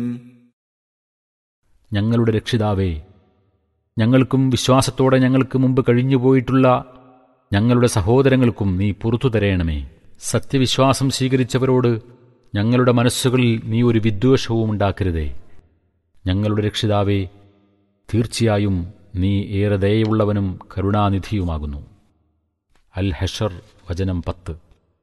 ഞങ്ങളുടെ രക്ഷിതാവേ ഞങ്ങൾക്കും വിശ്വാസത്തോടെ ഞങ്ങൾക്ക് മുമ്പ് കഴിഞ്ഞുപോയിട്ടുള്ള ഞങ്ങളുടെ സഹോദരങ്ങൾക്കും നീ പുറത്തു തരയണമേ സത്യവിശ്വാസം സ്വീകരിച്ചവരോട് ഞങ്ങളുടെ മനസ്സുകളിൽ നീ ഒരു വിദ്വേഷവും ഉണ്ടാക്കരുതേ ഞങ്ങളുടെ രക്ഷിതാവേ തീർച്ചയായും നീ ഏറെ ദയയുള്ളവനും കരുണാനിധിയുമാകുന്നു അൽ ഹഷർ വചനം പത്ത്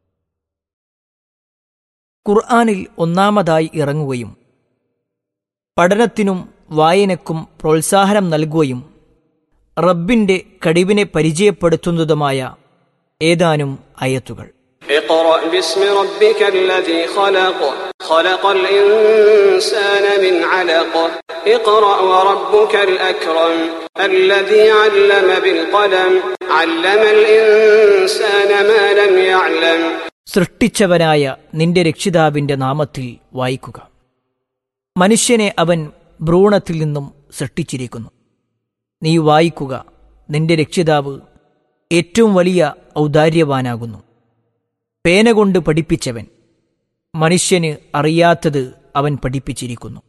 ഖുർആാനിൽ ഒന്നാമതായി ഇറങ്ങുകയും പഠനത്തിനും വായനക്കും പ്രോത്സാഹനം നൽകുകയും റബ്ബിന്റെ കഴിവിനെ പരിചയപ്പെടുത്തുന്നതുമായ ഏതാനും അയത്തുകൾ اقرأ باسم ربك الذي خلق خلق الإنسان من علق اقرأ وربك الأكرم الذي علم بالقلم علم الإنسان ما لم يعلم സൃഷ്ടിച്ചവനായ നിന്റെ രക്ഷിതാവിന്റെ നാമത്തിൽ വായിക്കുക മനുഷ്യനെ അവൻ ഭ്രൂണത്തിൽ നിന്നും സൃഷ്ടിച്ചിരിക്കുന്നു നീ വായിക്കുക നിന്റെ രക്ഷിതാവ് ഏറ്റവും വലിയ ഔദാര്യവാനാകുന്നു പേന കൊണ്ട് പഠിപ്പിച്ചവൻ മനുഷ്യന് അറിയാത്തത് അവൻ പഠിപ്പിച്ചിരിക്കുന്നു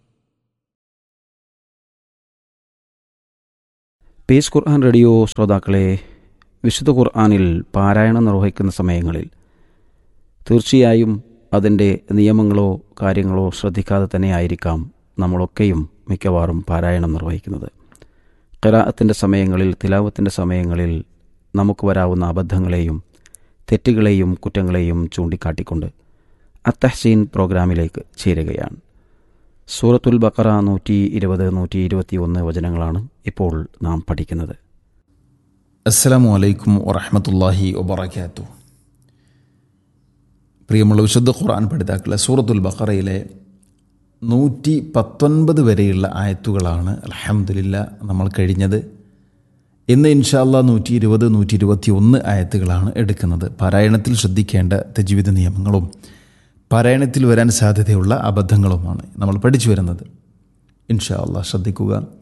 പീസ് ഖുർആൻ റേഡിയോ ശ്രോതാക്കളെ വിശുദ്ധ ഖുർആനിൽ പാരായണം നിർവഹിക്കുന്ന സമയങ്ങളിൽ തീർച്ചയായും അതിൻ്റെ നിയമങ്ങളോ കാര്യങ്ങളോ ശ്രദ്ധിക്കാതെ തന്നെ ആയിരിക്കാം നമ്മളൊക്കെയും മിക്കവാറും പാരായണം നിർവഹിക്കുന്നത് ഖിറാഅത്തിൻ്റെ സമയങ്ങളിൽ തിലാവത്തിൻ്റെ സമയങ്ങളിൽ നമുക്ക് വരാവുന്ന അബദ്ധങ്ങളെയും തെറ്റുകളെയും കുറ്റങ്ങളെയും ചൂണ്ടിക്കാട്ടിക്കൊണ്ട് അത്തഹ്സീൻ പ്രോഗ്രാമിലേക്ക് ചേരുകയാണ് സൂറത്തുൽ ബക്കറ നൂറ്റി ഇരുപത് നൂറ്റി ഇരുപത്തി ഒന്ന് വചനങ്ങളാണ് ഇപ്പോൾ നാം പഠിക്കുന്നത് അസ്സലാമു അലൈക്കും വറഹമത്തല്ലാഹി വബറകാത്തു പ്രിയമുള്ള വിശുദ്ധ ഖുർആൻ പഠിതാക്കളെ സൂറത്തുൽ ബഖറയിലെ നൂറ്റി പത്തൊൻപത് വരെയുള്ള ആയത്തുകളാണ് അലഹമുല്ല നമ്മൾ കഴിഞ്ഞത് ഇന്ന് ഇൻഷാല്ല നൂറ്റി ഇരുപത് നൂറ്റി ഇരുപത്തി ഒന്ന് ആയത്തുകളാണ് എടുക്കുന്നത് പാരായണത്തിൽ ശ്രദ്ധിക്കേണ്ട തജ്വിധ നിയമങ്ങളും പാരായണത്തിൽ വരാൻ സാധ്യതയുള്ള അബദ്ധങ്ങളുമാണ് നമ്മൾ പഠിച്ചു വരുന്നത് ഇൻഷാ അള്ളാഹ് ശ്രദ്ധിക്കുക